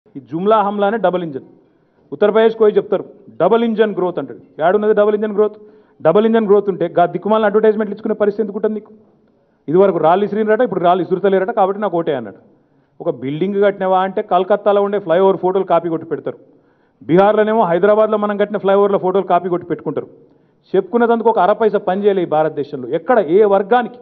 ఈ జుమ్లా హమ్లానే డబుల్ ఇంజన్ ఉత్తరప్రదేశ్కి పోయి చెప్తారు డబుల్ ఇంజన్ గ్రోత్ అంటాడు ఏడున్నది double engine growth double engine growth ఉంటే గా దిక్కుమాలను అడ్వర్టైజ్మెంట్లు ఇచ్చుకునే పరిస్థితి ఎందుకు ఉంటుంది నీకు ఇదివరకు రాళ్ళు ఇసిరినరట ఇప్పుడు రాళ్ళు ఇసురుతలేరట కాబట్టి నాకు ఓటే అన్నాడు ఒక బిల్డింగ్ కట్టినవా అంటే కలకత్తాలో ఉండే ఫ్లైఓవర్ ఫోటోలు కాపీ కొట్టి పెడతారు బీహార్లోనేమో హైదరాబాద్లో మనం కట్టిన ఫ్లైఓవర్ల ఫోటోలు కాపీ కొట్టి పెట్టుకుంటారు చెప్పుకున్నదందుకు ఒక అర పైసా పని చేయలే ఈ భారతదేశంలో ఎక్కడ ఏ వర్గానికి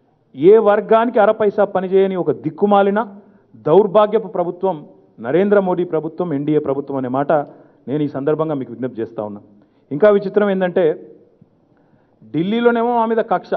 ఏ వర్గానికి అర పైసా పనిచేయని ఒక దిక్కుమాలిన దౌర్భాగ్యపు ప్రభుత్వం నరేంద్ర మోడీ ప్రభుత్వం ఎన్డీఏ ప్రభుత్వం అనే మాట నేను ఈ సందర్భంగా మీకు విజ్ఞప్తి చేస్తా ఉన్నా ఇంకా విచిత్రం ఏంటంటే ఢిల్లీలోనేమో మా మీద కక్ష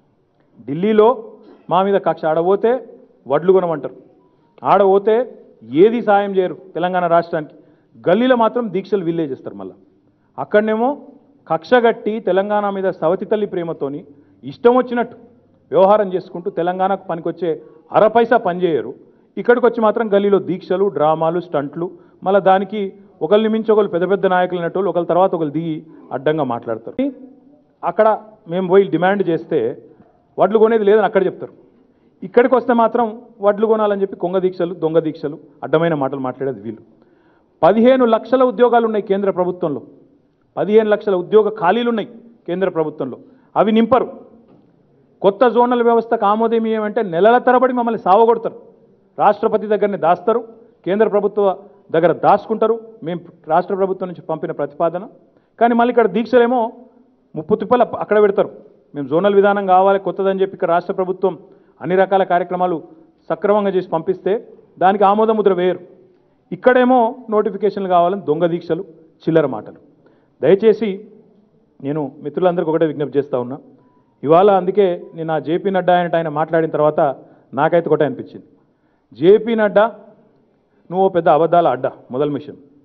ఢిల్లీలో మా మీద కక్ష ఆడపోతే వడ్లు కొనమంటారు ఆడపోతే ఏది సాయం చేయరు తెలంగాణ రాష్ట్రానికి గల్లీలో మాత్రం దీక్షలు విల్లే చేస్తారు మళ్ళీ అక్కడనేమో కక్ష గట్టి తెలంగాణ మీద సవతి తల్లి ప్రేమతోని ఇష్టం వచ్చినట్టు వ్యవహారం చేసుకుంటూ తెలంగాణకు పనికొచ్చే అర పైసా పనిచేయరు ఇక్కడికి వచ్చి మాత్రం గల్లీలో దీక్షలు డ్రామాలు స్టంట్లు మళ్ళీ దానికి ఒకరిని మించి ఒకరు పెద్ద పెద్ద నాయకులు అనేటోళ్ళు ఒకరి తర్వాత ఒకరు దిగి అడ్డంగా మాట్లాడతారు అక్కడ మేము పోయి డిమాండ్ చేస్తే వడ్లు కొనేది లేదని అక్కడ చెప్తారు ఇక్కడికి వస్తే మాత్రం వడ్లు కొనాలని చెప్పి కొంగ దీక్షలు దొంగ దీక్షలు అడ్డమైన మాటలు మాట్లాడేది వీళ్ళు పదిహేను లక్షల ఉద్యోగాలు ఉన్నాయి కేంద్ర ప్రభుత్వంలో పదిహేను లక్షల ఉద్యోగ ఖాళీలు ఉన్నాయి కేంద్ర ప్రభుత్వంలో అవి నింపరు కొత్త జోనల్ వ్యవస్థకు ఆమోదమీయం అంటే నెలల తరబడి మమ్మల్ని సావగొడతారు రాష్ట్రపతి దగ్గరనే దాస్తారు కేంద్ర ప్రభుత్వ దగ్గర దాచుకుంటారు మేము రాష్ట్ర ప్రభుత్వం నుంచి పంపిన ప్రతిపాదన కానీ మళ్ళీ ఇక్కడ దీక్షలేమో ముప్పు తిప్పల అక్కడ పెడతారు మేము జోనల్ విధానం కావాలి కొత్తదని చెప్పి ఇక్కడ రాష్ట్ర ప్రభుత్వం అన్ని రకాల కార్యక్రమాలు సక్రమంగా చేసి పంపిస్తే దానికి ఆమోద ముద్ర వేయరు ఇక్కడేమో నోటిఫికేషన్లు కావాలని దొంగ దీక్షలు చిల్లర మాటలు దయచేసి నేను మిత్రులందరికీ ఒకటే విజ్ఞప్తి చేస్తా ఉన్నా ఇవాళ అందుకే నేను ఆ జేపీ నడ్డా ఆయన ఆయన మాట్లాడిన తర్వాత నాకైతే ఒకటే అనిపించింది జేపీ నడ్డా నువ్వు ఓ పెద్ద అబద్ధాల అడ్డా మొదలు మిషన్